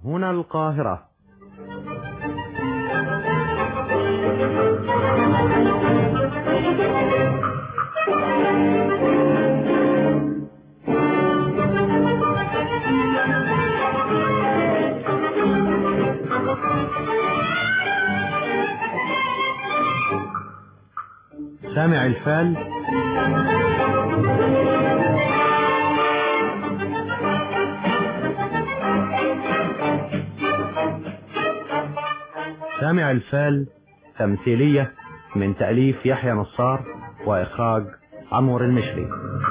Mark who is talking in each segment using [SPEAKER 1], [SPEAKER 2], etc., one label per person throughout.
[SPEAKER 1] هنا القاهرة سامع الفال سامع الفال تمثيلية من تأليف يحيى نصار وإخراج عمور المشري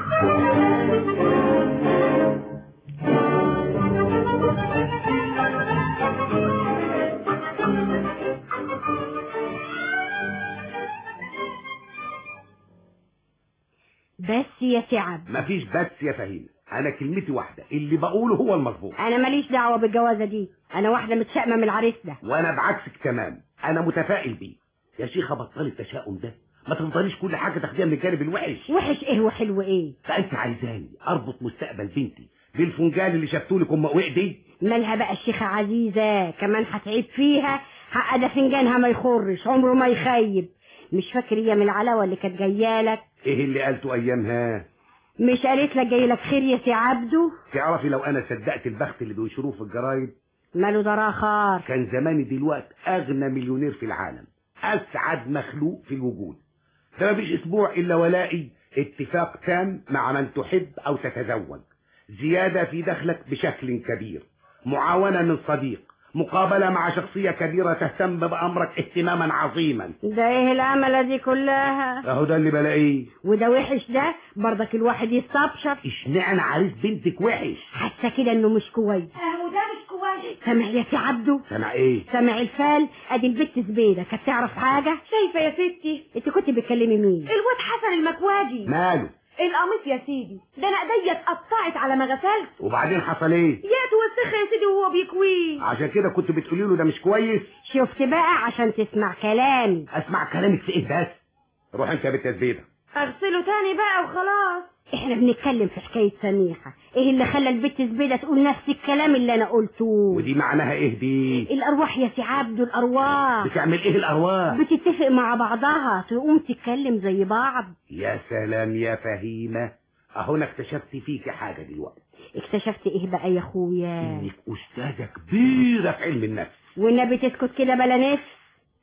[SPEAKER 2] بس يا تعب
[SPEAKER 3] مفيش بس يا فهيم انا كلمتي واحده اللي بقوله هو المظبوط
[SPEAKER 2] انا ماليش دعوه بالجوازه دي انا واحده متشائمه من العريس ده
[SPEAKER 3] وانا بعكسك تمام انا متفائل بيه يا شيخه بطلي التشاؤم ده ما تفضليش كل حاجه تاخديها من الجانب الوحش
[SPEAKER 2] وحش ايه وحلو ايه
[SPEAKER 3] فانت عايزاني اربط مستقبل بنتي بالفنجان اللي شفتولك ام دي
[SPEAKER 2] مالها بقى الشيخه عزيزه كمان هتعيب فيها حق ده فنجانها ما يخرش عمره ما يخيب مش فاكر ايام العلاوه اللي كانت جايالك
[SPEAKER 3] ايه اللي قالته ايامها
[SPEAKER 2] مش قالت لك جاي لك خير يا سي عبده
[SPEAKER 3] تعرفي لو انا صدقت البخت اللي بينشروه في الجرايد
[SPEAKER 2] ماله ده راخار
[SPEAKER 3] كان زماني دلوقتي اغنى مليونير في العالم اسعد مخلوق في الوجود ده مفيش اسبوع الا ولاقي اتفاق تام مع من تحب او تتزوج زيادة في دخلك بشكل كبير معاونة من صديق مقابلة مع شخصية كبيرة تهتم بأمرك اهتماما عظيما
[SPEAKER 2] ده ايه العملة دي كلها
[SPEAKER 3] اهو ده اللي بلاقيه
[SPEAKER 2] وده وحش ده برضك الواحد يستبشر
[SPEAKER 3] اشمعنى عريس بنتك وحش
[SPEAKER 2] حاسه كده انه مش كويس
[SPEAKER 4] اهو ده مش كويس
[SPEAKER 2] سامع يا سي عبده
[SPEAKER 3] سامع ايه
[SPEAKER 2] سامع الفال ادي البت زبيده كانت تعرف حاجه
[SPEAKER 4] شايفه يا ستي
[SPEAKER 2] انت كنت بتكلمي مين
[SPEAKER 4] الواد حسن المكواجي
[SPEAKER 3] ماله
[SPEAKER 4] القميص يا سيدي ده انا ايديا اتقطعت على ما غسلته
[SPEAKER 3] وبعدين حصل ايه
[SPEAKER 4] يا توسخ يا سيدي وهو بيكويه
[SPEAKER 3] عشان كده كنت بتقولي له ده مش كويس
[SPEAKER 2] شفت بقى عشان تسمع كلامي
[SPEAKER 3] اسمع كلامك في ايه بس روح انت يا بنت زبيده
[SPEAKER 4] اغسله تاني بقى وخلاص
[SPEAKER 2] احنا بنتكلم في حكايه سميحه ايه اللي خلى البت زبيده تقول نفس الكلام اللي انا قلته
[SPEAKER 3] ودي معناها ايه دي
[SPEAKER 2] الارواح يا سي عبده الارواح
[SPEAKER 3] بتعمل ايه الارواح
[SPEAKER 2] بتتفق مع بعضها تقوم تتكلم زي بعض
[SPEAKER 3] يا سلام يا فهيمه اهو انا اكتشفت فيكي حاجه دلوقتي
[SPEAKER 2] اكتشفت ايه بقى يا اخويا
[SPEAKER 3] انك استاذه كبيره في علم النفس
[SPEAKER 2] والنبي تسكت كده بلا نفس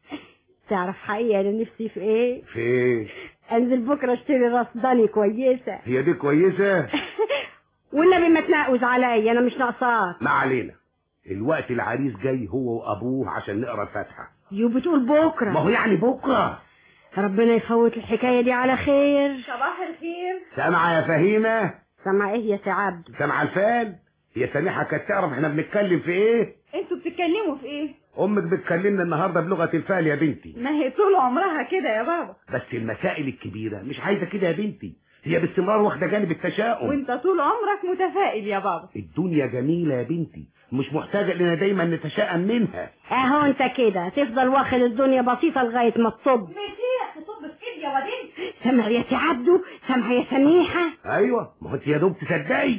[SPEAKER 2] تعرف حقيقة انا نفسي في ايه
[SPEAKER 3] في ايه
[SPEAKER 2] انزل بكره اشتري رصداني كويسه
[SPEAKER 3] هي دي كويسه
[SPEAKER 2] والنبي ما تنقوز عليا انا مش ناقصاك
[SPEAKER 3] ما علينا الوقت العريس جاي هو وابوه عشان نقرا الفاتحه
[SPEAKER 2] يو بتقول بكره
[SPEAKER 3] ما هو يعني بكره
[SPEAKER 2] ربنا يفوت الحكايه دي على خير
[SPEAKER 4] صباح الخير
[SPEAKER 3] سامعه يا فهيمه
[SPEAKER 2] سمع ايه يا سي عبد
[SPEAKER 3] سامعه الفال هي سميحه كانت تعرف احنا بنتكلم في ايه
[SPEAKER 4] انتوا بتتكلموا في ايه
[SPEAKER 3] امك بتكلمنا النهارده بلغه الفال يا بنتي
[SPEAKER 4] ما هي طول عمرها كده يا بابا
[SPEAKER 3] بس المسائل الكبيره مش عايزه كده يا بنتي هي باستمرار واخده جانب التشاؤم
[SPEAKER 4] وانت طول عمرك متفائل يا بابا
[SPEAKER 3] الدنيا جميله يا بنتي مش محتاجه اننا دايما نتشائم منها
[SPEAKER 2] اهو انت كده تفضل واخد الدنيا بسيطه لغايه ما تصب
[SPEAKER 4] مسيح تصب في ايدي يا ودين
[SPEAKER 2] سمع يا سي عبده سمع يا سميحه
[SPEAKER 3] ايوه ما هو انت يا دوب تصدقي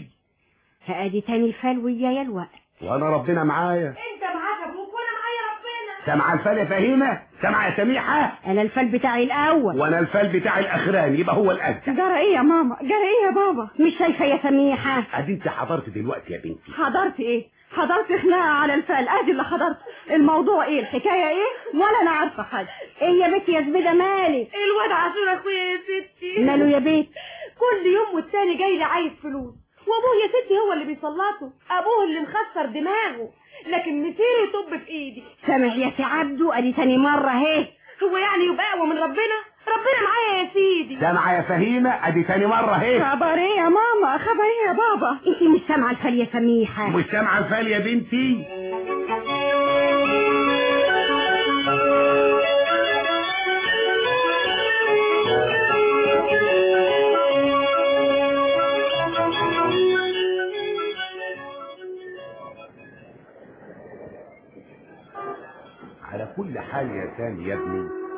[SPEAKER 2] ادي تاني الفال ويايا الوقت
[SPEAKER 3] وانا ربنا معايا
[SPEAKER 4] انت معاك ابوك وانا معايا ربنا
[SPEAKER 3] سامعه الفال يا فهيمه سامعه يا سميحه
[SPEAKER 2] انا الفال بتاعي الاول
[SPEAKER 3] وانا الفال بتاعي الاخراني يبقى هو الادنى
[SPEAKER 4] جرى ايه يا ماما جرى ايه يا بابا
[SPEAKER 2] مش شايفه يا سميحه
[SPEAKER 3] ادي انت حضرت دلوقتي يا بنتي
[SPEAKER 4] حضرت ايه حضرت خناقه على الفال ادي اللي حضرت الموضوع ايه الحكايه ايه ولا انا عارفه حاجه
[SPEAKER 2] ايه يا بنتي يا زبيده مالك
[SPEAKER 4] الواد عاشور اخويا يا ستي
[SPEAKER 2] ماله يا بيت
[SPEAKER 4] كل يوم والتاني جاي لي عايز فلوس وابوه يا ستي هو اللي بيسلطه ابوه اللي مخسر دماغه لكن مسيري يطب في ايدي
[SPEAKER 2] سامع يا سي عبده ادي تاني مره اهي
[SPEAKER 4] هو يعني يبقى اقوى من ربنا ربنا معايا يا سيدي
[SPEAKER 3] سامعه يا فهيمه ادي تاني مره اهي
[SPEAKER 4] خبر ايه يا ماما خبر ايه يا بابا
[SPEAKER 2] انت مش سامعه الفال يا سميحه
[SPEAKER 3] مش سامعه الفال يا بنتي على كل حال يا سامي يا ابني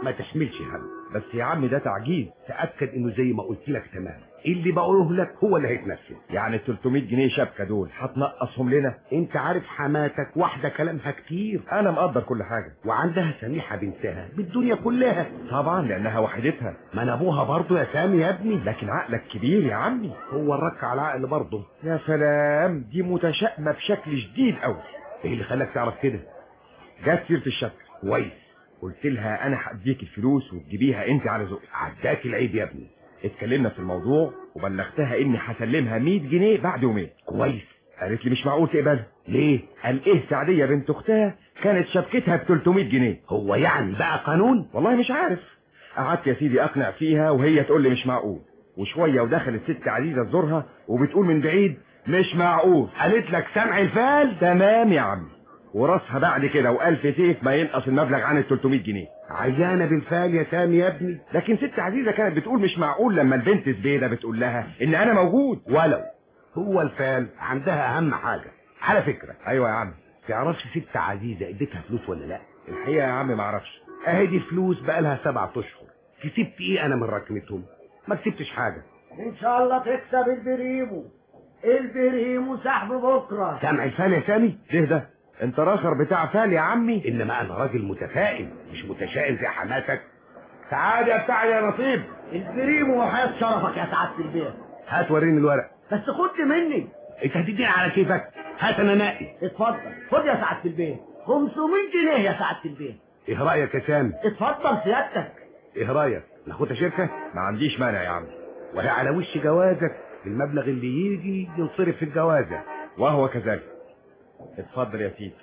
[SPEAKER 3] ما تحملش هم
[SPEAKER 5] بس يا عم ده تعجيز
[SPEAKER 3] تاكد انه زي ما قلت لك تمام اللي بقوله لك هو اللي هيتنفذ
[SPEAKER 5] يعني ال 300 جنيه شبكه دول هتنقصهم لنا
[SPEAKER 3] انت عارف حماتك واحده كلامها كتير
[SPEAKER 5] انا مقدر كل حاجه
[SPEAKER 3] وعندها سميحه بنتها بالدنيا كلها
[SPEAKER 5] طبعا لانها وحدتها
[SPEAKER 3] ما انا ابوها برضه يا سامي يا ابني
[SPEAKER 5] لكن عقلك كبير يا عمي
[SPEAKER 3] هو الرك على العقل برضه
[SPEAKER 5] يا سلام دي متشائمه بشكل شديد قوي
[SPEAKER 3] ايه اللي خلاك تعرف كده
[SPEAKER 5] جت سيره الشبكه
[SPEAKER 3] كويس
[SPEAKER 5] قلت لها انا هديك الفلوس وتجيبيها انت على ذوقك
[SPEAKER 3] عداك العيب يا ابني
[SPEAKER 5] اتكلمنا في الموضوع وبلغتها اني هسلمها 100 جنيه بعد يومين
[SPEAKER 3] كويس
[SPEAKER 5] قالت لي مش معقول تقبلها
[SPEAKER 3] ليه
[SPEAKER 5] قال ايه سعديه بنت اختها كانت شبكتها ب 300 جنيه
[SPEAKER 3] هو يعني بقى قانون
[SPEAKER 5] والله مش عارف قعدت يا سيدي اقنع فيها وهي تقول لي مش معقول وشويه ودخلت ست عزيزه تزورها وبتقول من بعيد مش معقول
[SPEAKER 3] قالت لك سمع الفال
[SPEAKER 5] تمام يا عم وراسها بعد كده والف سيف ما ينقص المبلغ عن ال 300 جنيه
[SPEAKER 3] عيانه بالفال يا سامي يا ابني
[SPEAKER 5] لكن ست عزيزه كانت بتقول مش معقول لما البنت زبيده بتقول لها ان انا موجود
[SPEAKER 3] ولو هو الفال عندها اهم حاجه على فكره
[SPEAKER 5] ايوه يا عم
[SPEAKER 3] تعرفش ست عزيزه اديتها فلوس ولا لا
[SPEAKER 5] الحقيقه يا عم ما اعرفش
[SPEAKER 3] اهي دي فلوس بقى لها سبعة اشهر كسبت ايه انا من ركنتهم ما كسبتش حاجه
[SPEAKER 6] ان شاء الله تكسب البريمو البريمو سحب بكره
[SPEAKER 3] سامع الفال يا سامي
[SPEAKER 5] ده ده انت راخر بتاع فال يا عمي
[SPEAKER 3] انما انا راجل متفائل مش متشائم زي حماتك تعال يا بتاع يا نصيب
[SPEAKER 6] البريمو وحياة شرفك يا سعادة البيت
[SPEAKER 3] هات وريني الورق
[SPEAKER 6] بس خد مني
[SPEAKER 3] انت هتديني على كيفك هات انا نقي
[SPEAKER 6] اتفضل خد يا سعادة البيت 500 جنيه يا سعادة البيت
[SPEAKER 3] ايه رايك يا سامي
[SPEAKER 6] اتفضل سيادتك
[SPEAKER 3] ايه رايك ناخدها شركه
[SPEAKER 5] ما عنديش مانع يا عم
[SPEAKER 3] ولا على وش جوازك المبلغ اللي يجي ينصرف في الجوازه
[SPEAKER 5] وهو كذلك اتفضل يا سيدي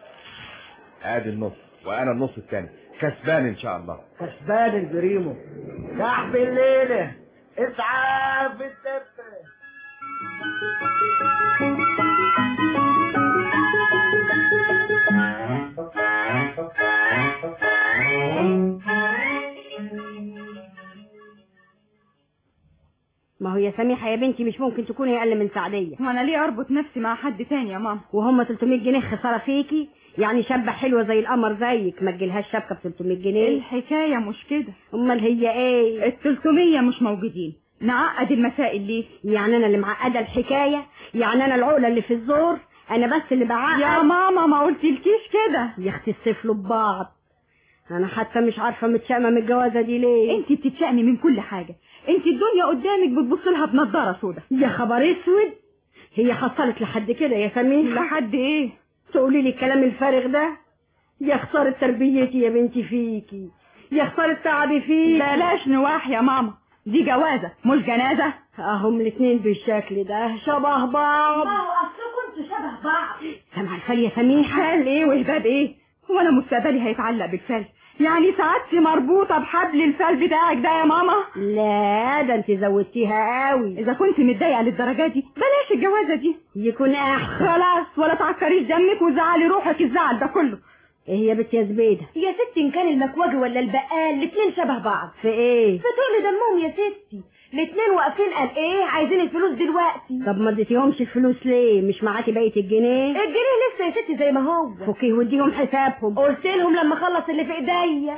[SPEAKER 5] ادي النص وانا النص الثاني كسبان ان شاء الله
[SPEAKER 6] كسبان البريمو سحب الليلة اسعاف الدفة
[SPEAKER 2] ما هو يا سميحه يا بنتي مش ممكن تكوني اقل من سعديه
[SPEAKER 7] وانا ليه اربط نفسي مع حد تاني يا ماما
[SPEAKER 2] وهم 300 جنيه خساره فيكي يعني شابه حلوه زي القمر زيك ما تجيلهاش شبكه ب 300 جنيه
[SPEAKER 7] الحكايه مش كده
[SPEAKER 2] امال هي ايه
[SPEAKER 7] ال 300 مش موجودين نعقد المسائل ليه
[SPEAKER 2] يعني انا اللي معقده الحكايه يعني انا العقله اللي في الزور انا بس اللي بعقد
[SPEAKER 7] يا ماما ما قلتلكيش كده
[SPEAKER 2] يا اختي السفلوا ببعض انا حتى مش عارفه متشائمه من الجوازه دي ليه
[SPEAKER 7] انت بتتشائمي من كل حاجه انت الدنيا قدامك بتبص لها بنضاره سودا
[SPEAKER 2] يا خبر اسود هي حصلت لحد كده يا سميحه
[SPEAKER 7] لحد ايه
[SPEAKER 2] تقولي لي الكلام الفارغ ده يا خساره تربيتي يا بنتي فيكي يا خساره تعبي فيكي
[SPEAKER 7] بلاش نواح يا ماما دي جوازه مش جنازه
[SPEAKER 2] اهم الاتنين بالشكل ده شبه بعض
[SPEAKER 4] هو اصلكم انتوا شبه بعض
[SPEAKER 2] سامعه الفل يا سميحه
[SPEAKER 7] حال ايه وهباب ايه هو انا مستقبلي هيتعلق بالفل يعني سعادتي مربوطه بحبل الفل بتاعك ده يا ماما
[SPEAKER 2] لا ده انت زودتيها قوي
[SPEAKER 7] اذا كنت متضايقه للدرجه دي بلاش الجوازه دي
[SPEAKER 2] يكون احسن
[SPEAKER 7] خلاص ولا تعكريش دمك وزعلي روحك الزعل ده كله
[SPEAKER 2] ايه يا بنت يا زبيده
[SPEAKER 4] يا ستي ان كان المكواجي ولا البقال الاتنين شبه بعض
[SPEAKER 2] في ايه
[SPEAKER 4] في طول دمهم يا ستي الاتنين واقفين قال ايه عايزين الفلوس دلوقتي
[SPEAKER 2] طب ما اديتيهمش الفلوس ليه مش معاكي بقيه الجنيه
[SPEAKER 4] الجنيه لسه يا ستي زي ما هو
[SPEAKER 2] فكيه واديهم حسابهم
[SPEAKER 4] قلت لهم لما اخلص اللي في ايديا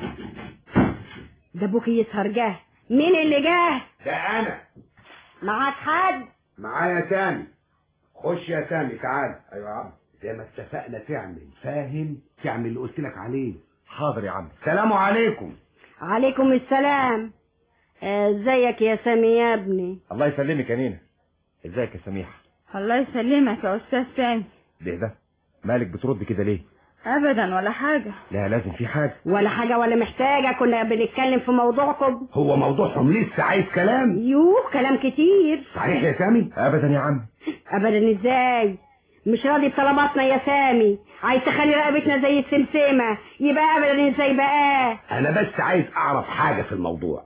[SPEAKER 2] ده ابوكي يسهر جه مين اللي جه
[SPEAKER 3] ده انا
[SPEAKER 2] معاك حد
[SPEAKER 3] معايا سامي خش يا سامي تعال ايوه يا عم زي ما اتفقنا تعمل فاهم تعمل اللي قلت لك عليه
[SPEAKER 5] حاضر يا عم
[SPEAKER 3] سلام عليكم
[SPEAKER 2] عليكم السلام آه، ازيك يا سامي يا ابني
[SPEAKER 5] الله يسلمك يا نينا ازيك يا سميحه
[SPEAKER 7] الله يسلمك يا استاذ سامي
[SPEAKER 5] ليه ده مالك بترد كده ليه
[SPEAKER 7] ابدا ولا حاجه
[SPEAKER 5] لا لازم في حاجه
[SPEAKER 2] ولا حاجه ولا محتاجه كنا بنتكلم في موضوعكم
[SPEAKER 3] هو موضوعهم لسه عايز كلام
[SPEAKER 2] يوه كلام كتير
[SPEAKER 3] صحيح يا سامي
[SPEAKER 5] ابدا يا عم
[SPEAKER 2] ابدا ازاي مش راضي بطلباتنا يا سامي عايز تخلي رقبتنا زي السمسمه يبقى ابدا ازاي بقى
[SPEAKER 3] انا بس عايز اعرف حاجه في الموضوع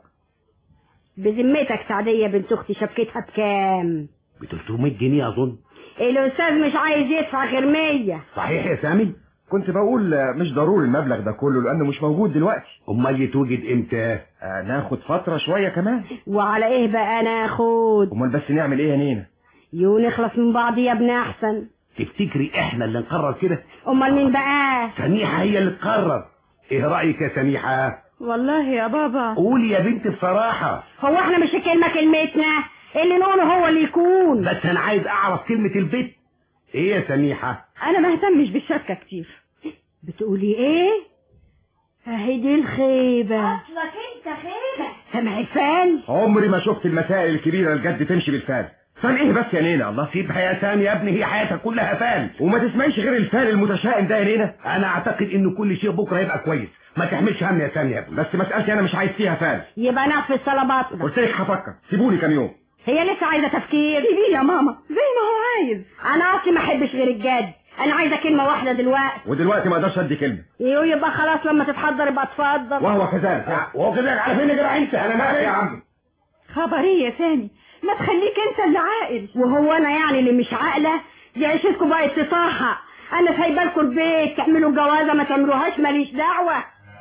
[SPEAKER 2] بذمتك سعديه بنت اختي شبكتها بكام
[SPEAKER 3] ب 300 جنيه اظن
[SPEAKER 2] الاستاذ مش عايز يدفع غير 100
[SPEAKER 3] صحيح يا سامي
[SPEAKER 5] كنت بقول آه، مش ضروري المبلغ ده كله لانه مش موجود دلوقتي
[SPEAKER 3] امال يتوجد امتى
[SPEAKER 5] آه ناخد فتره شويه كمان
[SPEAKER 2] وعلى ايه بقى ناخد
[SPEAKER 5] امال بس نعمل ايه يا نينا
[SPEAKER 2] يو نخلص من بعض يا ابن احسن
[SPEAKER 3] تفتكري احنا اللي نقرر كده
[SPEAKER 2] امال مين بقى
[SPEAKER 3] سميحه هي اللي تقرر ايه رايك يا سميحه
[SPEAKER 7] والله يا بابا
[SPEAKER 3] قولي يا بنت بصراحة
[SPEAKER 2] هو احنا مش كلمة كلمتنا اللي نقوله هو اللي يكون
[SPEAKER 3] بس انا عايز اعرف كلمة البت ايه يا سميحة
[SPEAKER 7] انا ما اهتمش بالشبكة كتير
[SPEAKER 2] بتقولي ايه اهي دي الخيبة
[SPEAKER 4] اصلك انت خيبة
[SPEAKER 2] سمع الفال
[SPEAKER 5] عمري ما شفت المسائل الكبيرة الجد تمشي بالفعل فال ايه بس يا نينا الله
[SPEAKER 3] سيبها يا سامي يا ابني هي حياتك كلها فال
[SPEAKER 5] وما تسمعيش غير الفال المتشائم ده يا نينا
[SPEAKER 3] انا اعتقد ان كل شيء بكره هيبقى كويس ما تحملش هم يا سامي يا ابني
[SPEAKER 5] بس مسألتي انا مش عايز فيها فال
[SPEAKER 2] يبقى نقفل صلاباتنا
[SPEAKER 5] قلت لك هفكر سيبوني كام يوم
[SPEAKER 2] هي لسه عايزة تفكير
[SPEAKER 7] سيبيه يا ماما زي ما هو عايز
[SPEAKER 2] انا اصلي ما احبش غير الجد انا عايزة كلمة واحدة دلوقتي
[SPEAKER 5] ودلوقتي ما اقدرش ادي كلمة
[SPEAKER 2] يو يبقى خلاص لما تتحضر يبقى اتفضل
[SPEAKER 5] وهو كذلك
[SPEAKER 3] وهو كده على فين يا جدع انت انا مالي
[SPEAKER 5] يا عم
[SPEAKER 7] خبر ايه يا سامي ما تخليك انت اللي عاقل
[SPEAKER 2] وهو انا يعني اللي مش عاقلة دي عيشتكم بقت تطاحة انا سايبه لكم البيت تعملوا جوازة ما تعملوهاش ماليش دعوة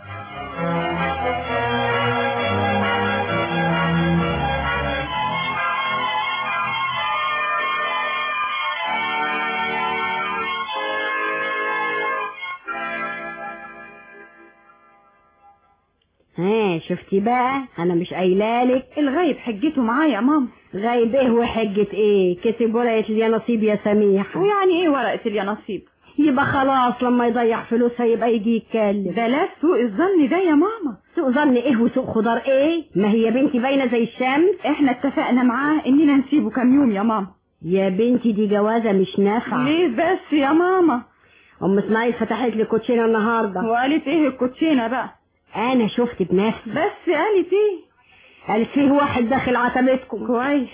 [SPEAKER 2] ها شفتي بقى انا مش قايلالك
[SPEAKER 7] الغايب حجته معايا يا ماما
[SPEAKER 2] غايب ايه وحجة ايه كسب ورقة اليا نصيب يا سميحة
[SPEAKER 7] ويعني ايه ورقة اليانصيب
[SPEAKER 2] يبقى خلاص لما يضيع فلوسها يبقى يجي يتكلم
[SPEAKER 7] بلاش سوء الظن ده يا ماما
[SPEAKER 2] سوق ظن ايه وسوق خضار ايه ما هي بنتي باينة زي الشمس
[SPEAKER 7] احنا اتفقنا معاه اننا نسيبه كام يوم يا ماما
[SPEAKER 2] يا بنتي دي جوازة مش نافعة
[SPEAKER 7] ليه بس يا ماما
[SPEAKER 2] ام اسماعيل فتحت لي كوتشينة النهاردة
[SPEAKER 7] وقالت ايه الكوتشينة بقى
[SPEAKER 2] انا شفت بنفسي
[SPEAKER 7] بس قالت ايه
[SPEAKER 2] قالت فيه واحد داخل عتبتكم
[SPEAKER 7] كويس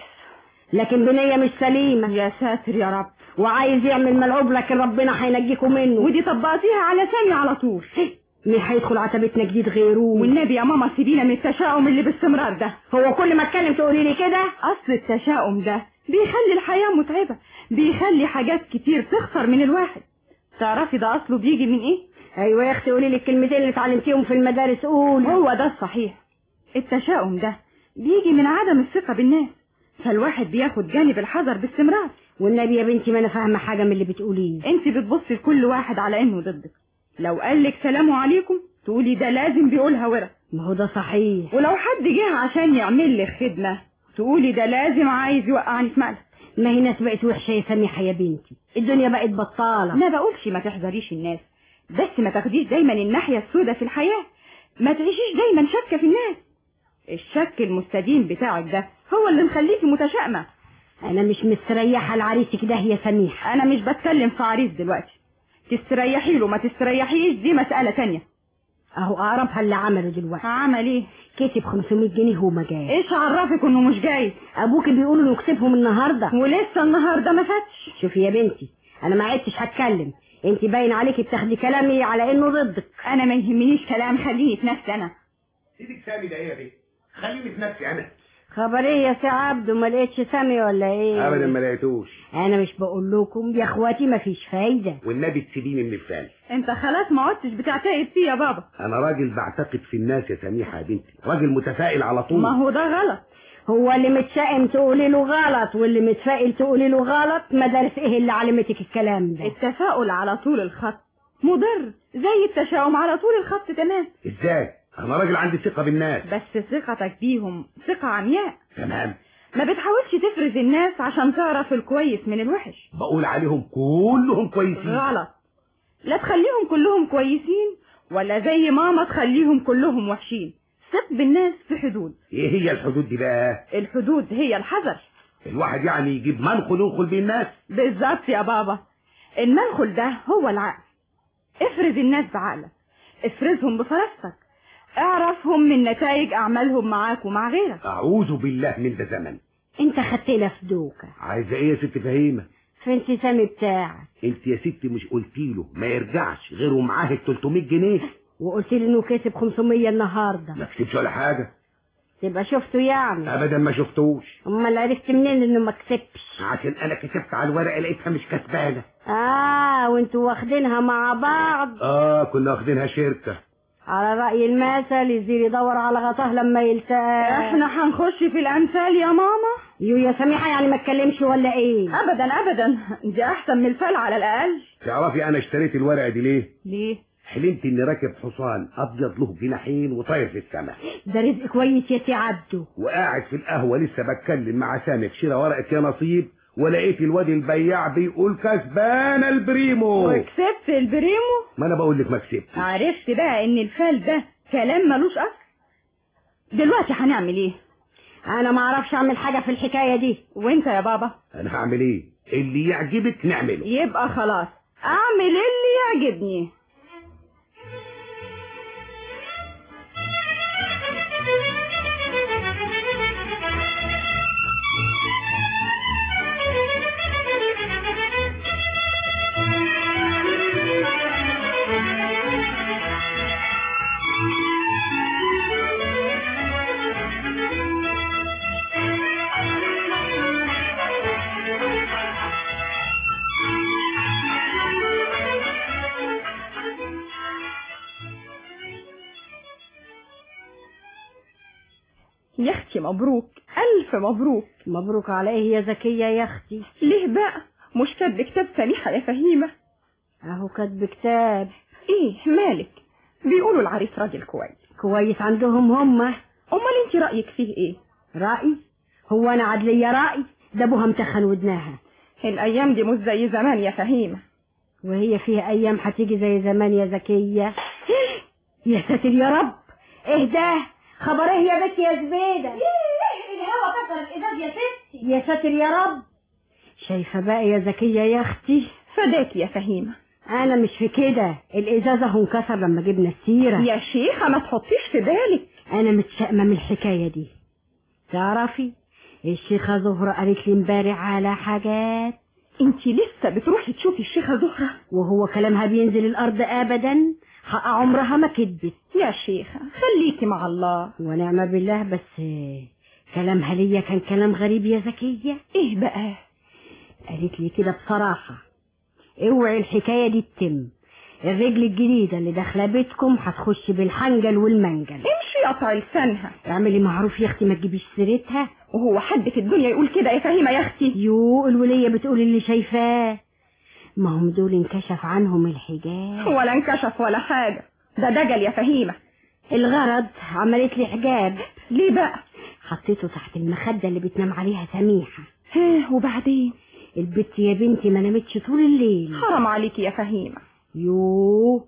[SPEAKER 2] لكن بنية مش سليمة
[SPEAKER 7] يا ساتر يا رب
[SPEAKER 2] وعايز يعمل ملعوب لكن ربنا هينجيكم منه
[SPEAKER 7] ودي طبقتيها على سامي على طول
[SPEAKER 2] مين هيدخل عتبتنا جديد غيره
[SPEAKER 7] والنبي يا ماما سيبينا من التشاؤم اللي باستمرار ده
[SPEAKER 2] هو كل ما اتكلم تقولي لي كده
[SPEAKER 7] اصل التشاؤم ده بيخلي الحياة متعبة بيخلي حاجات كتير تخسر من الواحد تعرفي ده اصله بيجي من ايه
[SPEAKER 2] ايوه يا اختي قولي لي الكلمتين اللي اتعلمتيهم في المدارس قول
[SPEAKER 7] هو ده الصحيح التشاؤم ده بيجي من عدم الثقة بالناس فالواحد بياخد جانب الحذر باستمرار
[SPEAKER 2] والنبي يا بنتي ما انا فاهمه حاجه من اللي بتقوليه
[SPEAKER 7] انت بتبصي لكل واحد على انه ضدك لو قالك سلام عليكم تقولي ده لازم بيقولها ورا
[SPEAKER 2] ما هو ده صحيح
[SPEAKER 7] ولو حد جه عشان يعمل لك خدمة تقولي ده لازم عايز يوقعني في مقلب
[SPEAKER 2] ما هي ناس بقت وحشه يا سميحه يا بنتي الدنيا بقت بطاله
[SPEAKER 7] ما بقولش ما تحذريش الناس بس ما تاخديش دايما الناحية السوداء في الحياة ما تعيشيش دايما شاكة في الناس الشك المستديم بتاعك ده هو اللي مخليكي متشائمة
[SPEAKER 2] انا مش مستريحه لعريسك ده يا سميحه
[SPEAKER 7] انا مش بتكلم في عريس دلوقتي تستريحي له ما تستريحيش دي مسألة تانية
[SPEAKER 2] اهو اقربها اللي عمله دلوقتي
[SPEAKER 7] عمل ايه
[SPEAKER 2] كسب 500 جنيه وما جاي
[SPEAKER 7] ايش عرفك انه مش جاي
[SPEAKER 2] ابوك بيقول انه يكسبهم النهارده
[SPEAKER 7] ولسه النهارده ما فاتش
[SPEAKER 2] شوفي يا بنتي انا ما عدتش هتكلم انت باين عليكي بتاخدي كلامي على انه ضدك
[SPEAKER 7] انا ما يهمنيش كلام خليني في نفسي انا
[SPEAKER 3] سيدك سامي ده ايه يا بيه خليني في نفسي انا
[SPEAKER 2] خبر ايه يا سي عبده ما لقيتش سامي ولا ايه
[SPEAKER 3] ابدا ما لقيتوش
[SPEAKER 2] انا مش بقول لكم يا اخواتي ما فيش فايده
[SPEAKER 3] والنبي تسيبيني من الفعل
[SPEAKER 7] انت خلاص ما عدتش بتعتقد فيه يا بابا
[SPEAKER 3] انا راجل بعتقد في الناس يا سميحه يا بنتي راجل متفائل على طول
[SPEAKER 7] ما هو ده غلط
[SPEAKER 2] هو اللي متشائم تقولي له غلط واللي متفائل تقولي له غلط مدارس ايه اللي علمتك الكلام ده
[SPEAKER 7] التفاؤل على طول الخط مضر زي التشاؤم على طول الخط تمام
[SPEAKER 3] ازاي انا راجل عندي ثقه بالناس
[SPEAKER 7] بس ثقتك بيهم ثقة عمياء
[SPEAKER 3] تمام
[SPEAKER 7] ما بتحاولش تفرز الناس عشان تعرف الكويس من الوحش
[SPEAKER 3] بقول عليهم كلهم كويسين
[SPEAKER 7] غلط لا تخليهم كلهم كويسين ولا زي ماما تخليهم كلهم وحشين ثق بالناس في حدود
[SPEAKER 3] ايه هي الحدود دي بقى
[SPEAKER 7] الحدود هي الحذر
[SPEAKER 3] الواحد يعني يجيب منخل ينخل بيه الناس
[SPEAKER 7] بالظبط يا بابا المنخل ده هو العقل افرز الناس بعقلك افرزهم بفراستك اعرفهم من نتائج اعمالهم معاك ومع غيرك
[SPEAKER 3] اعوذ بالله من ده زمن
[SPEAKER 2] انت خدتنا في دوكه
[SPEAKER 3] عايزه ايه يا ست فهيمه
[SPEAKER 2] فين سي سامي بتاعك
[SPEAKER 3] انت يا ستي مش قلتي له ما يرجعش غير ومعاه ال 300 جنيه
[SPEAKER 2] وقلت لي انه كسب 500 النهارده
[SPEAKER 3] ما كسبش ولا حاجه
[SPEAKER 2] تبقى شفته يعني
[SPEAKER 3] ابدا ما شفتوش
[SPEAKER 2] امال عرفت منين انه ما كسبش
[SPEAKER 3] عشان انا كتبت على الورقه لقيتها مش كسبانه
[SPEAKER 2] اه وانتوا واخدينها مع بعض
[SPEAKER 3] اه كنا واخدينها شركه
[SPEAKER 2] على رأي المثل يزير يدور على غطاه لما يلتقى
[SPEAKER 7] احنا هنخش في الامثال يا ماما
[SPEAKER 2] يو يا سميحة يعني ما اتكلمش ولا ايه
[SPEAKER 7] ابدا ابدا دي احسن من الفل على الاقل
[SPEAKER 3] تعرفي انا اشتريت الورقه دي ليه
[SPEAKER 7] ليه
[SPEAKER 3] حلمت اني راكب حصان ابيض له جناحين وطاير في السماء
[SPEAKER 2] ده رزق كويس يا سي عبده
[SPEAKER 3] وقاعد في القهوه لسه بتكلم مع سامي في شراء ورقه يا نصيب ولقيت الواد البياع بيقول كسبان البريمو
[SPEAKER 7] وكسبت البريمو
[SPEAKER 3] ما انا بقول لك ما كسبت
[SPEAKER 7] عرفت بقى ان الفال ده كلام ملوش اصل دلوقتي هنعمل ايه
[SPEAKER 2] انا ما اعرفش اعمل حاجه في الحكايه دي
[SPEAKER 7] وانت يا بابا
[SPEAKER 3] انا هعمل ايه اللي يعجبك نعمله
[SPEAKER 7] يبقى خلاص اعمل اللي يعجبني يا اختي مبروك الف مبروك
[SPEAKER 2] مبروك على ايه يا زكيه يا اختي
[SPEAKER 7] ليه بقى مش كاتب كتاب سميحه يا فهيمه
[SPEAKER 2] اهو كاتب كتاب
[SPEAKER 7] ايه مالك بيقولوا العريس راجل كويس
[SPEAKER 2] كويس عندهم هم
[SPEAKER 7] امال انت رايك فيه ايه
[SPEAKER 2] رأي هو انا عدلية رأي ده ابوها متخن ودناها
[SPEAKER 7] الايام دي مش زي زمان يا فهيمه
[SPEAKER 2] وهي فيها ايام هتيجي زي زمان يا زكية يا ساتر يا رب ايه ده خبر ايه يا بنت يا زبيدة
[SPEAKER 4] الهوا كسر الازاز يا ستي
[SPEAKER 2] يا ساتر يا رب شايفة بقى يا زكية يا اختي
[SPEAKER 7] فداك يا فهيمه
[SPEAKER 2] انا مش في كده الازازة هو انكسر لما جبنا السيرة
[SPEAKER 7] يا شيخه ما تحطيش في بالك
[SPEAKER 2] انا متشائمة من الحكاية دي تعرفي الشيخة زهرة قالت لي امبارح على حاجات
[SPEAKER 7] انت لسه بتروحي تشوفي الشيخه زهره
[SPEAKER 2] وهو كلامها بينزل الارض ابدا حق عمرها ما كدبت
[SPEAKER 7] يا شيخه خليكي مع الله
[SPEAKER 2] ونعم بالله بس كلامها ليا كان كلام غريب يا زكية
[SPEAKER 7] ايه بقى
[SPEAKER 2] قالت لي كده بصراحة اوعي الحكاية دي تتم الرجل الجديدة اللي داخلة بيتكم هتخش بالحنجل والمنجل
[SPEAKER 7] امشي قطع لسانها
[SPEAKER 2] اعملي معروف يا اختي ما تجيبيش سيرتها
[SPEAKER 7] وهو حد في الدنيا يقول كده يا فهيمه يا اختي
[SPEAKER 2] يو الولية بتقول اللي شايفاه ما هم دول انكشف عنهم الحجاب
[SPEAKER 7] ولا انكشف ولا حاجه ده دجل يا فهيمه
[SPEAKER 2] الغرض عملت لي حجاب
[SPEAKER 7] ليه بقى
[SPEAKER 2] حطيته تحت المخدة اللي بتنام عليها سميحة
[SPEAKER 7] ها وبعدين
[SPEAKER 2] البت يا بنتي ما نامتش طول الليل
[SPEAKER 7] حرام عليكي يا فهيمه
[SPEAKER 2] يوه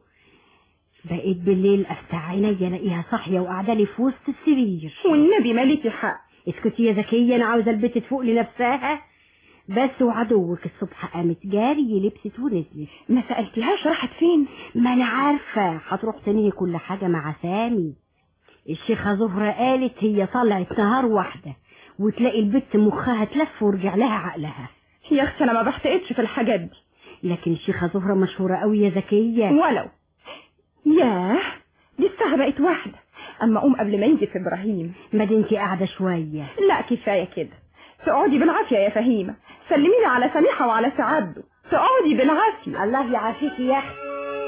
[SPEAKER 2] بقيت بالليل افتح عيني الاقيها صاحيه وقاعده لي في وسط السرير
[SPEAKER 7] والنبي مالكي حق
[SPEAKER 2] اسكتي يا زكيه انا عاوزه البت تفوق لنفسها بس وعدوك الصبح قامت جاري لبست ونزلت
[SPEAKER 7] ما سالتيهاش راحت فين
[SPEAKER 2] ما انا عارفه هتروح تنهي كل حاجه مع سامي الشيخه زهره قالت هي طلعت نهار واحده وتلاقي البت مخها تلف ورجع لها عقلها
[SPEAKER 7] يا اختي انا ما بحتقدش في الحاجات دي
[SPEAKER 2] لكن الشيخه زهره مشهوره قوي يا زكيه
[SPEAKER 7] ولو ياه دي الساعه بقت واحده اما اقوم قبل ما يجي في ابراهيم
[SPEAKER 2] ما دي انتي قاعده شويه
[SPEAKER 7] لا كفايه كده تقعدي بالعافيه يا فهيمه سلميني على سميحه وعلى سعاده تقعدي بالعافيه
[SPEAKER 2] الله يعافيكي يا اختي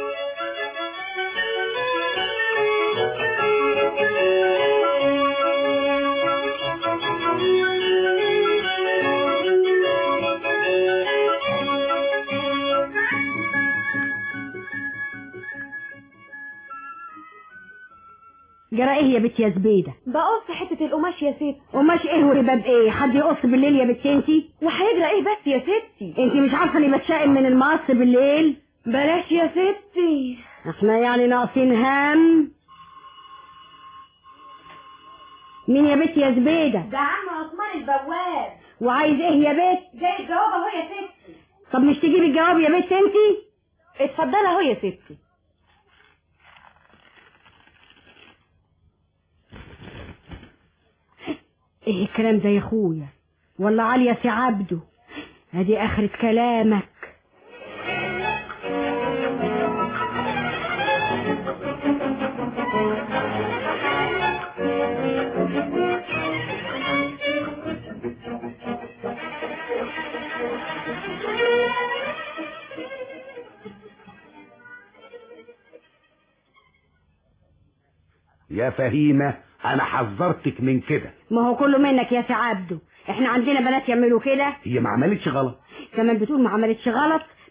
[SPEAKER 2] جرى ايه يا بنت يا زبيده
[SPEAKER 4] بقص حتة القماش يا ستي
[SPEAKER 2] وماشي ايه ورباب ايه حد يقص بالليل يا بنت انتي
[SPEAKER 4] وهيجرى ايه بس يا ستي
[SPEAKER 2] انتي مش عارفه اني بتشائم من المقص بالليل
[SPEAKER 4] بلاش يا ستي
[SPEAKER 2] احنا يعني ناقصين هم مين يا بنت يا زبيده
[SPEAKER 4] ده عم عثمان البواب
[SPEAKER 2] وعايز ايه يا بنت
[SPEAKER 4] جاي الجواب اهو يا ستي
[SPEAKER 2] طب مش تجيبي الجواب يا بنت انتي
[SPEAKER 4] اتفضلي اهو يا ستي
[SPEAKER 2] ايه الكلام ده يا اخويا والله علي يا سي عبده ادي اخرة كلامك
[SPEAKER 3] يا فهيمة انا حذرتك من كده
[SPEAKER 2] ما هو كله منك يا سي عبده احنا عندنا بنات يعملوا كده
[SPEAKER 3] هي ما عملتش غلط
[SPEAKER 2] كمان بتقول ما عملتش غلط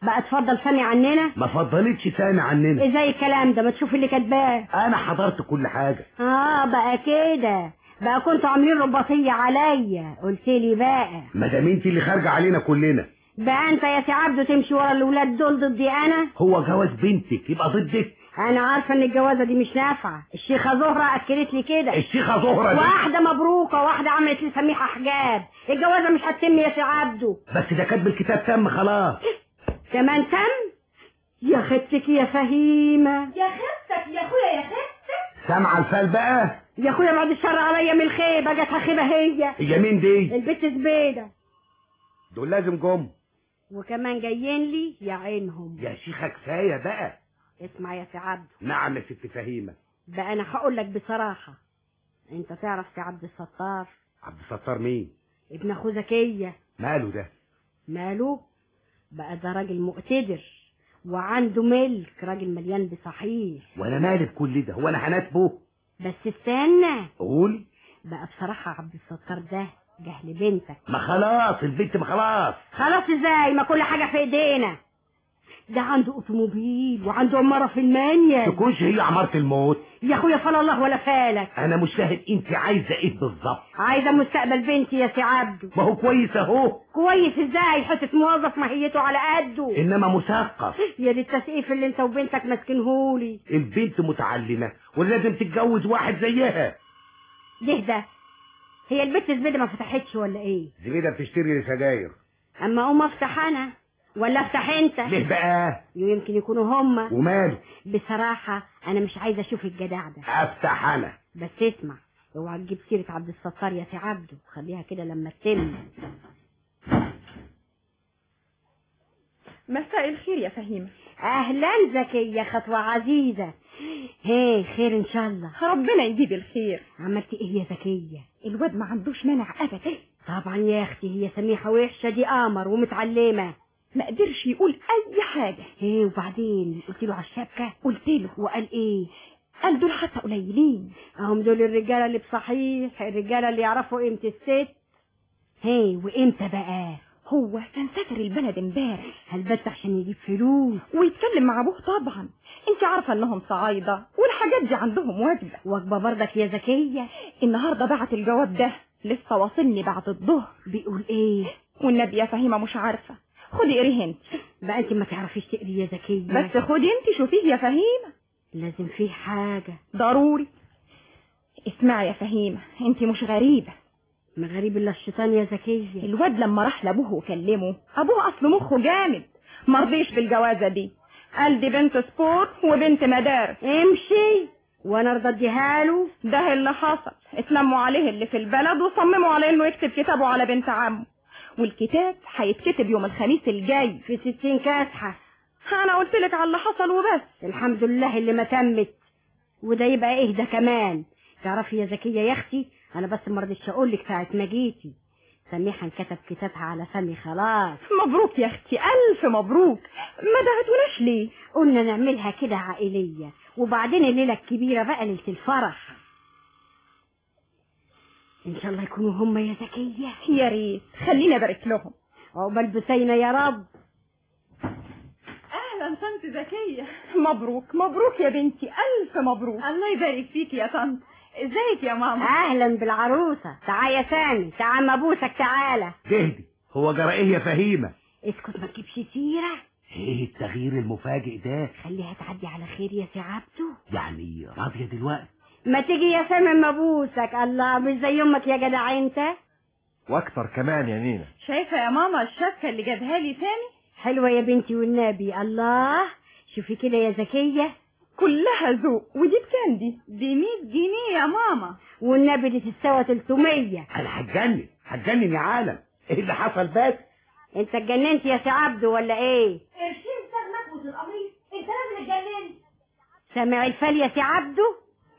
[SPEAKER 2] بقى اتفضل سامي عننا
[SPEAKER 3] ما فضلتش سامي عننا
[SPEAKER 2] ازاي الكلام ده ما تشوف اللي كاتباه
[SPEAKER 3] انا حضرت كل حاجة
[SPEAKER 2] اه بقى كده بقى كنتوا عاملين رباطية عليا قلت لي بقى
[SPEAKER 3] ما دام انت اللي خارجة علينا كلنا
[SPEAKER 2] بقى انت يا سي عبده تمشي ورا الولاد دول ضدي انا
[SPEAKER 3] هو جواز بنتك يبقى ضدك
[SPEAKER 2] انا عارفه ان الجوازه دي مش نافعه الشيخه زهره اكلت لي كده
[SPEAKER 3] الشيخة زهرة دي
[SPEAKER 2] واحده مبروكه واحده عملت لي سميحه حجاب الجوازه مش هتتم يا سي عبده
[SPEAKER 3] بس ده كاتب الكتاب تم خلاص
[SPEAKER 2] كمان تم يا ختك يا فهيمه
[SPEAKER 4] يا خفتك يا اخويا يا خفتك
[SPEAKER 3] سامعة الفال بقى
[SPEAKER 2] يا اخويا بعد الشر عليا من الخيبه جاتها خيبه هي
[SPEAKER 3] هي مين دي
[SPEAKER 2] البت زبيده
[SPEAKER 3] دول لازم جم
[SPEAKER 2] وكمان جايين لي يا عينهم
[SPEAKER 3] يا شيخة كفاية بقى
[SPEAKER 2] اسمع يا سي عبده
[SPEAKER 3] نعم يا ست فهيمة
[SPEAKER 2] بقى انا هقول لك بصراحه انت تعرف سي عبد الستار
[SPEAKER 3] عبد الستار مين
[SPEAKER 2] ابن اخو زكيه
[SPEAKER 3] ماله ده
[SPEAKER 2] ماله بقى ده راجل مقتدر وعنده ملك راجل مليان بصحيح
[SPEAKER 3] وانا مالي بكل ده هو انا هناتبه
[SPEAKER 2] بس استنى
[SPEAKER 3] قول
[SPEAKER 2] بقى بصراحة عبد الستار ده جهل بنتك
[SPEAKER 3] ما خلاص البنت ما خلاص
[SPEAKER 2] خلاص ازاي ما كل حاجة في ايدينا ده عنده اوتوموبيل وعنده عمارة في المانيا
[SPEAKER 3] تكونش هي عمارة الموت
[SPEAKER 2] يا اخويا فلا الله ولا فالك
[SPEAKER 3] انا مش فاهم انت عايزة ايه بالظبط
[SPEAKER 2] عايزة مستقبل بنتي يا سي عبده
[SPEAKER 3] ما هو كويس اهو
[SPEAKER 2] كويس ازاي حتة موظف ماهيته على قده
[SPEAKER 3] انما مثقف
[SPEAKER 2] يا دي التسقيف اللي انت وبنتك ماسكينهولي
[SPEAKER 3] البنت متعلمة ولازم تتجوز واحد زيها
[SPEAKER 2] ده ده هي البت زبيدة ما فتحتش ولا ايه
[SPEAKER 3] زبيدة بتشتري سجاير
[SPEAKER 2] اما اقوم افتح انا ولا افتح انت
[SPEAKER 3] ليه بقى
[SPEAKER 2] يمكن يكونوا هما
[SPEAKER 3] وماله
[SPEAKER 2] بصراحة انا مش عايزة اشوف الجدع ده
[SPEAKER 3] افتح انا
[SPEAKER 2] بس اسمع اوعى تجيب سيرة عبد الستار يا سي عبده خليها كده لما تتم
[SPEAKER 7] مساء الخير يا فهيمة
[SPEAKER 2] اهلا زكية خطوة عزيزة هي خير ان شاء الله
[SPEAKER 7] ربنا يجيب الخير
[SPEAKER 2] عملتي ايه يا زكية
[SPEAKER 7] الواد ما عندوش مانع ابدا
[SPEAKER 2] طبعا يا اختي هي سميحة وحشة دي قمر ومتعلمة
[SPEAKER 7] ما قدرش يقول اي حاجة
[SPEAKER 2] ايه وبعدين قلت له على الشبكة
[SPEAKER 7] قلت له
[SPEAKER 2] وقال ايه
[SPEAKER 7] قال دول حتى قليلين
[SPEAKER 2] هم دول الرجالة اللي بصحيح الرجالة اللي يعرفوا قيمة الست هي وامتى بقى
[SPEAKER 7] هو كان سافر البلد امبارح
[SPEAKER 2] هل بس عشان يجيب فلوس
[SPEAKER 7] ويتكلم مع ابوه طبعا انت عارفه انهم صعايده والحاجات دي عندهم واجبه
[SPEAKER 2] وجبة برضك يا زكية
[SPEAKER 7] النهارده بعت الجواب ده لسه واصلني بعد الظهر
[SPEAKER 2] بيقول ايه
[SPEAKER 7] والنبي يا فهيمه مش عارفه خدي قريه انت
[SPEAKER 2] بقى انت ما تعرفيش تقري يا زكية
[SPEAKER 7] بس خدي انت شوفيه يا فهيمه
[SPEAKER 2] لازم فيه حاجة
[SPEAKER 7] ضروري اسمعي يا فهيمه انت مش غريبه
[SPEAKER 2] ما غريب الا الشيطان يا زكية
[SPEAKER 7] الواد لما راح لابوه وكلمه ابوه اصله مخه جامد مرضيش بالجوازه دي قال دي بنت سبورت وبنت مدارس
[SPEAKER 2] امشي وانا ارضى اديها له
[SPEAKER 7] ده اللي حصل اتلموا عليه اللي في البلد وصمموا على انه يكتب كتابه على بنت عمه والكتاب هيتكتب يوم الخميس الجاي
[SPEAKER 2] في ستين كاسحة
[SPEAKER 7] انا قلت لك على اللي حصل وبس
[SPEAKER 2] الحمد لله اللي ما تمت وده يبقى ايه ده كمان تعرفي يا زكية يا اختي انا بس ما رضيتش اقول لك ساعة ما جيتي سميحة انكتب كتابها على فمي خلاص
[SPEAKER 7] مبروك يا اختي الف مبروك ما دعتوناش ليه
[SPEAKER 2] قلنا نعملها كده عائلية وبعدين الليلة الكبيرة بقى ليلة الفرح ان شاء الله يكونوا هم يا زكية
[SPEAKER 7] يا ريت خليني ابارك لهم
[SPEAKER 2] عقبال بسينا يا رب
[SPEAKER 7] اهلا طنط زكيه مبروك مبروك يا بنتي الف مبروك الله يبارك فيكي يا طنط ازيك يا ماما
[SPEAKER 2] اهلا بالعروسة تعال يا سامي تعال ما ابوسك تعالى
[SPEAKER 3] تهدي هو جرى ايه يا فهيمة
[SPEAKER 2] اسكت ما تجيبش سيرة
[SPEAKER 3] ايه التغيير المفاجئ ده
[SPEAKER 2] خليها تعدي على خير يا سي عبده
[SPEAKER 3] يعني راضية دلوقتي
[SPEAKER 2] ما تيجي يا سامي ما ابوسك الله مش زي امك يا جدع انت
[SPEAKER 5] واكتر كمان يا نينا
[SPEAKER 7] شايفه يا ماما الشبكه اللي جابها لي سامي
[SPEAKER 2] حلوة يا بنتي والنبي الله شوفي كده يا زكية
[SPEAKER 7] كلها ذوق ودي بكام دي دي 100 جنيه يا ماما
[SPEAKER 2] والنبي دي تستوى 300
[SPEAKER 3] انا هتجنن هتجنن يا عالم ايه اللي حصل بس
[SPEAKER 2] انت اتجننت يا سي عبده ولا ايه
[SPEAKER 4] قرشين ساغ مكبوس القميص انت لازم اتجننت
[SPEAKER 2] سامع الفال يا سي عبده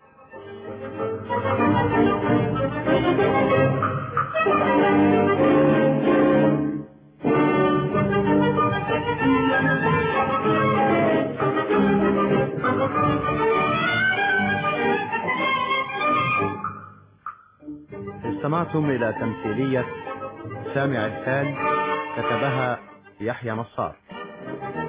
[SPEAKER 1] استمعتم إلى تمثيلية سامع الفال كتبها يحيى نصار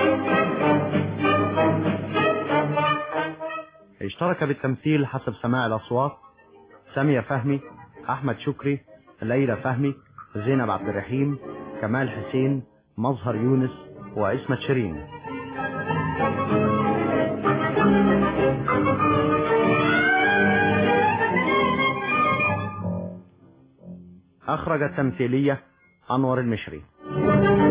[SPEAKER 1] اشترك بالتمثيل حسب سماع الأصوات سامية فهمي أحمد شكري ليلى فهمي زينب عبد الرحيم كمال حسين مظهر يونس وعصمت شيرين أخرج التمثيلية أنور المشري